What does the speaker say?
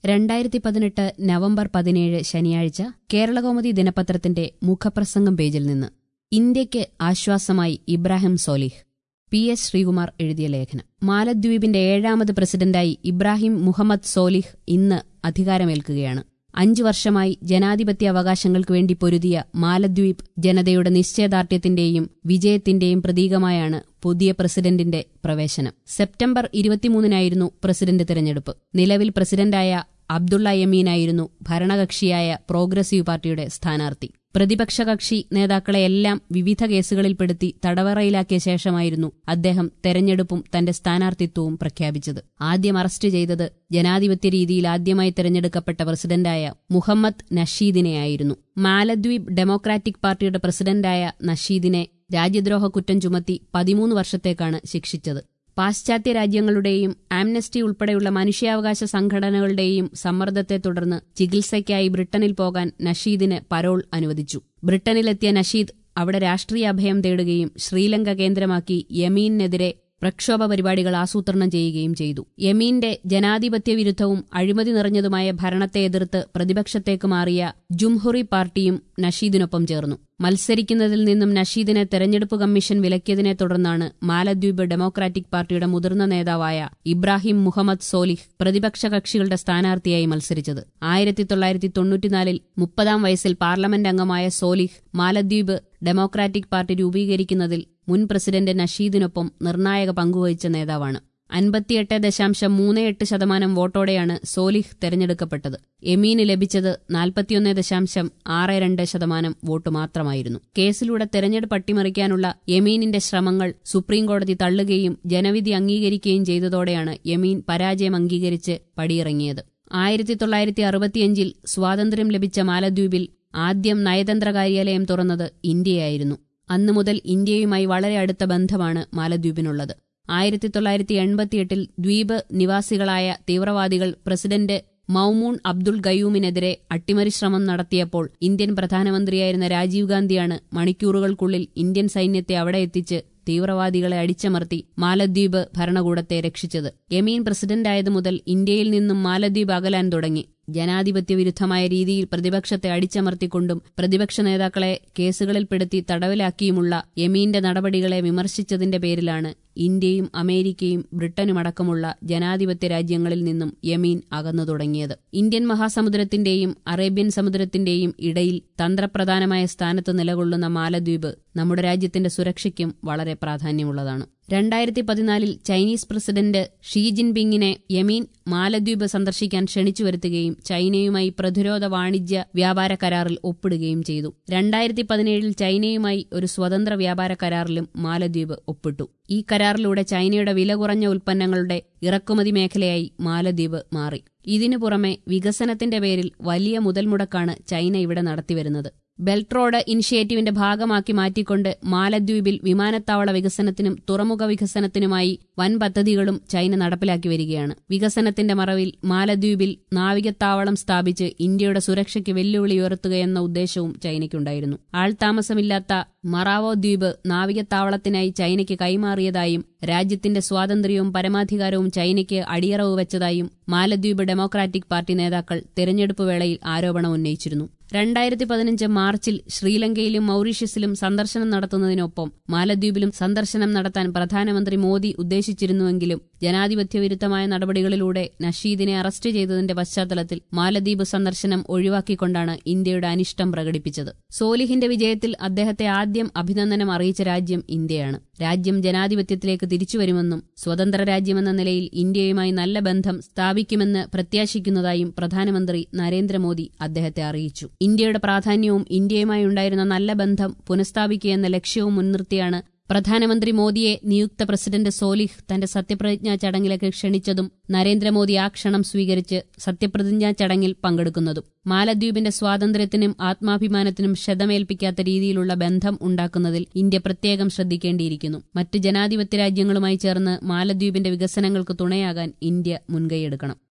രണ്ടായിരത്തി പതിനെട്ട് നവംബർ പതിനേഴ് ശനിയാഴ്ച കേരളകൗമുദി ദിനപത്രത്തിന്റെ മുഖപ്രസംഗം പേജിൽ നിന്ന് ഇന്ത്യയ്ക്ക് ആശ്വാസമായി ഇബ്രാഹിം സോലിഹ് പി എസ് ശ്രീകുമാർ എഴുതിയ ലേഖനം മാലദ്വീപിന്റെ ഏഴാമത് പ്രസിഡന്റായി ഇബ്രാഹിം മുഹമ്മദ് സോലിഹ് ഇന്ന് അധികാരമേൽക്കുകയാണ് അഞ്ചു വർഷമായി ജനാധിപത്യ അവകാശങ്ങൾക്ക് വേണ്ടി പൊരുതിയ മാലദ്വീപ് ജനതയുടെ നിശ്ചയദാർഢ്യത്തിന്റെയും വിജയത്തിന്റെയും പ്രതീകമായാണ് പുതിയ പ്രസിഡന്റിന്റെ പ്രവേശനം സെപ്റ്റംബർ ഇരുപത്തിമൂന്നിനായിരുന്നു പ്രസിഡന്റ് തിരഞ്ഞെടുപ്പ് നിലവിൽ പ്രസിഡന്റായ അബ്ദുള്ള യമീനായിരുന്നു ഭരണകക്ഷിയായ പ്രോഗ്രസീവ് പാർട്ടിയുടെ സ്ഥാനാർത്ഥി പ്രതിപക്ഷ കക്ഷി നേതാക്കളെയെല്ലാം വിവിധ കേസുകളിൽപ്പെടുത്തി തടവറയിലാക്കിയ ശേഷമായിരുന്നു അദ്ദേഹം തെരഞ്ഞെടുപ്പും തന്റെ സ്ഥാനാർത്ഥിത്വവും പ്രഖ്യാപിച്ചത് ആദ്യം അറസ്റ്റ് ചെയ്തത് ജനാധിപത്യ രീതിയിൽ ആദ്യമായി തെരഞ്ഞെടുക്കപ്പെട്ട പ്രസിഡന്റായ മുഹമ്മദ് നഷീദിനെയായിരുന്നു മാലദ്വീപ് ഡെമോക്രാറ്റിക് പാർട്ടിയുടെ പ്രസിഡന്റായ നഷീദിനെ രാജ്യദ്രോഹ കുറ്റം ചുമത്തി പതിമൂന്ന് വർഷത്തേക്കാണ് ശിക്ഷിച്ചത് പാശ്ചാത്യ രാജ്യങ്ങളുടെയും ആംനസ്റ്റി ഉൾപ്പെടെയുള്ള മനുഷ്യാവകാശ സംഘടനകളുടെയും സമ്മർദ്ദത്തെ തുടർന്ന് ചികിത്സയ്ക്കായി ബ്രിട്ടനിൽ പോകാൻ നഷീദിന് പരോൾ അനുവദിച്ചു ബ്രിട്ടനിലെത്തിയ നഷീദ് അവിടെ രാഷ്ട്രീയ അഭയം തേടുകയും ശ്രീലങ്ക കേന്ദ്രമാക്കി യമീനെതിരെ പ്രക്ഷോഭ പരിപാടികൾ ആസൂത്രണം ചെയ്യുകയും ചെയ്തു യമീന്റെ ജനാധിപത്യ വിരുദ്ധവും അഴിമതി നിറഞ്ഞതുമായ ഭരണത്തെ എതിർത്ത് പ്രതിപക്ഷത്തേക്ക് മാറിയ ജുംഹുറി പാർട്ടിയും നഷീദിനൊപ്പം ചേർന്നു മത്സരിക്കുന്നതിൽ നിന്നും നഷീദിനെ തെരഞ്ഞെടുപ്പ് കമ്മീഷൻ വിലക്കിയതിനെ തുടർന്നാണ് മാലദ്വീപ് ഡെമോക്രാറ്റിക് പാർട്ടിയുടെ മുതിർന്ന നേതാവായ ഇബ്രാഹിം മുഹമ്മദ് സോലിഹ് പ്രതിപക്ഷ കക്ഷികളുടെ സ്ഥാനാർത്ഥിയായി മത്സരിച്ചത് ആയിരത്തി തൊള്ളായിരത്തി തൊണ്ണൂറ്റിനാലിൽ മുപ്പതാം വയസ്സിൽ പാർലമെന്റ് അംഗമായ സോലിഹ് മാലദ്വീപ് ഡെമോക്രാറ്റിക് പാർട്ടി രൂപീകരിക്കുന്നതിൽ മുൻ പ്രസിഡന്റ് നഷീദിനൊപ്പം നിർണായക പങ്കുവഹിച്ച നേതാവാണ് അൻപത്തിയെട്ട് ദശാംശം മൂന്ന് എട്ട് ശതമാനം വോട്ടോടെയാണ് സോലിഹ് തെരഞ്ഞെടുക്കപ്പെട്ടത് എമീന് ലഭിച്ചത് നാൽപ്പത്തിയൊന്ന് ദശാംശം ആറ് രണ്ട് ശതമാനം വോട്ട് മാത്രമായിരുന്നു കേസിലൂടെ തെരഞ്ഞെടുപ്പ് അട്ടിമറിക്കാനുള്ള യമീനിന്റെ ശ്രമങ്ങൾ സുപ്രീംകോടതി തള്ളുകയും ജനവിധി അംഗീകരിക്കുകയും ചെയ്തതോടെയാണ് യമീൻ പരാജയം അംഗീകരിച്ച് പടിയിറങ്ങിയത് ആയിരത്തി തൊള്ളായിരത്തി അറുപത്തിയഞ്ചിൽ സ്വാതന്ത്ര്യം ലഭിച്ച മാലദ്വീപിൽ ആദ്യം നയതന്ത്ര കാര്യാലയം തുറന്നത് ഇന്ത്യയായിരുന്നു അന്നു മുതൽ ഇന്ത്യയുമായി വളരെ അടുത്ത ബന്ധമാണ് മാലദ്വീപിനുള്ളത് ആയിരത്തി തൊള്ളായിരത്തി എൺപത്തിയെട്ടിൽ ദ്വീപ് നിവാസികളായ തീവ്രവാദികൾ പ്രസിഡന്റ് മൌമൂൺ അബ്ദുൾ ഗയൂമിനെതിരെ അട്ടിമറി ശ്രമം നടത്തിയപ്പോൾ ഇന്ത്യൻ പ്രധാനമന്ത്രിയായിരുന്ന രാജീവ് ഗാന്ധിയാണ് മണിക്കൂറുകൾക്കുള്ളിൽ ഇന്ത്യൻ സൈന്യത്തെ അവിടെ എത്തിച്ച് തീവ്രവാദികളെ അടിച്ചമർത്തി മാലദ്വീപ് ഭരണകൂടത്തെ രക്ഷിച്ചത് യമീൻ പ്രസിഡന്റായതു മുതൽ ഇന്ത്യയിൽ നിന്നും മാലദ്വീപ് അകലാൻ തുടങ്ങി ജനാധിപത്യ വിരുദ്ധമായ രീതിയിൽ പ്രതിപക്ഷത്തെ അടിച്ചമർത്തിക്കൊണ്ടും പ്രതിപക്ഷ നേതാക്കളെ കേസുകളിൽപ്പെടുത്തി തടവിലാക്കിയുമുള്ള യമീന്റെ നടപടികളെ വിമർശിച്ചതിന്റെ പേരിലാണ് ഇന്ത്യയും അമേരിക്കയും ബ്രിട്ടനുമടക്കമുള്ള ജനാധിപത്യ രാജ്യങ്ങളിൽ നിന്നും യമീൻ അകന്നു തുടങ്ങിയത് ഇന്ത്യൻ മഹാസമുദ്രത്തിന്റെയും അറേബ്യൻ സമുദ്രത്തിന്റെയും ഇടയിൽ തന്ത്രപ്രധാനമായ സ്ഥാനത്ത് നിലകൊള്ളുന്ന മാലദ്വീപ് നമ്മുടെ രാജ്യത്തിന്റെ സുരക്ഷയ്ക്കും വളരെ പ്രാധാന്യമുള്ളതാണ് രണ്ടായിരത്തി പതിനാലിൽ ചൈനീസ് പ്രസിഡന്റ് ഷീ ജിൻപിങ്ങിനെ യമീൻ മാലദ്വീപ് സന്ദർശിക്കാൻ ക്ഷണിച്ചു വരുത്തുകയും ചൈനയുമായി പ്രതിരോധ വാണിജ്യ വ്യാപാര കരാറിൽ ഒപ്പിടുകയും ചെയ്തു രണ്ടായിരത്തി പതിനേഴിൽ ചൈനയുമായി ഒരു സ്വതന്ത്ര വ്യാപാര കരാറിലും മാലദ്വീപ് ഒപ്പിട്ടു ഈ കരാറിലൂടെ ചൈനയുടെ വില കുറഞ്ഞ ഉൽപ്പന്നങ്ങളുടെ ഇറക്കുമതി മേഖലയായി മാലദ്വീപ് മാറി ഇതിനു പുറമെ വികസനത്തിന്റെ പേരിൽ വലിയ മുതൽമുടക്കാണ് ചൈന ഇവിടെ നടത്തിവരുന്നത് ബെൽറ്റ് റോഡ് ഇനിഷ്യേറ്റീവിന്റെ ഭാഗമാക്കി മാറ്റിക്കൊണ്ട് മാലദ്വീപിൽ വിമാനത്താവള വികസനത്തിനും തുറമുഖ വികസനത്തിനുമായി വൻ പദ്ധതികളും ചൈന നടപ്പിലാക്കി വരികയാണ് വികസനത്തിന്റെ മറവിൽ മാലദ്വീപിൽ നാവികത്താവളം സ്ഥാപിച്ച് ഇന്ത്യയുടെ സുരക്ഷയ്ക്ക് വെല്ലുവിളി ഉയർത്തുകയെന്ന ഉദ്ദേശവും ചൈനയ്ക്കുണ്ടായിരുന്നു ആൾതാമസമില്ലാത്ത മറാവോ ദ്വീപ് നാവികത്താവളത്തിനായി ചൈനയ്ക്ക് കൈമാറിയതായും രാജ്യത്തിന്റെ സ്വാതന്ത്ര്യവും പരമാധികാരവും ചൈനയ്ക്ക് അടിയറവ് വെച്ചതായും മാലദ്വീപ് ഡെമോക്രാറ്റിക് പാർട്ടി നേതാക്കൾ തെരഞ്ഞെടുപ്പ് വേളയിൽ ആരോപണം ഉന്നയിച്ചിരുന്നു രണ്ടായിരത്തി പതിനഞ്ച് മാർച്ചിൽ ശ്രീലങ്കയിലും മൌറീഷ്യസിലും സന്ദർശനം നടത്തുന്നതിനൊപ്പം മാലദ്വീപിലും സന്ദർശനം നടത്താൻ പ്രധാനമന്ത്രി മോദി ഉദ്ദേശിച്ചിരുന്നുവെങ്കിലും ജനാധിപത്യ വിരുദ്ധമായ നടപടികളിലൂടെ നഷീദിനെ അറസ്റ്റ് ചെയ്തതിന്റെ പശ്ചാത്തലത്തിൽ മാലദ്വീപ് സന്ദർശനം ഒഴിവാക്കിക്കൊണ്ടാണ് ഇന്ത്യയുടെ അനിഷ്ടം പ്രകടിപ്പിച്ചത് സോലിഹിന്റെ വിജയത്തിൽ അദ്ദേഹത്തെ ആദ്യം അഭിനന്ദനം അറിയിച്ച രാജ്യം ഇന്ത്യയാണ് രാജ്യം ജനാധിപത്യത്തിലേക്ക് തിരിച്ചുവരുമെന്നും സ്വതന്ത്ര രാജ്യമെന്ന നിലയിൽ ഇന്ത്യയുമായി നല്ല ബന്ധം സ്ഥാപിക്കുമെന്ന് പ്രത്യാശിക്കുന്നതായും പ്രധാനമന്ത്രി നരേന്ദ്രമോദി അദ്ദേഹത്തെ അറിയിച്ചു ഇന്ത്യയുടെ പ്രാധാന്യവും ഇന്ത്യയുമായി ഉണ്ടായിരുന്ന നല്ല ബന്ധം പുനഃസ്ഥാപിക്കുകയെന്ന ലക്ഷ്യവും മുൻനിർത്തിയാണ് പ്രധാനമന്ത്രി മോദിയെ നിയുക്ത പ്രസിഡന്റ് സോലിഹ് തന്റെ സത്യപ്രതിജ്ഞാ ചടങ്ങിലേക്ക് ക്ഷണിച്ചതും നരേന്ദ്രമോദി ആ ക്ഷണം സ്വീകരിച്ച് സത്യപ്രതിജ്ഞാ ചടങ്ങിൽ പങ്കെടുക്കുന്നതും മാലദ്വീപിന്റെ സ്വാതന്ത്ര്യത്തിനും ആത്മാഭിമാനത്തിനും ക്ഷതമേൽപ്പിക്കാത്ത രീതിയിലുള്ള ബന്ധം ഉണ്ടാക്കുന്നതിൽ ഇന്ത്യ പ്രത്യേകം ശ്രദ്ധിക്കേണ്ടിയിരിക്കുന്നു മറ്റ് ജനാധിപത്യ രാജ്യങ്ങളുമായി ചേർന്ന് മാലദ്വീപിന്റെ വികസനങ്ങൾക്ക് തുണയാകാൻ ഇന്ത്യ മുൻകൈയെടുക്കണം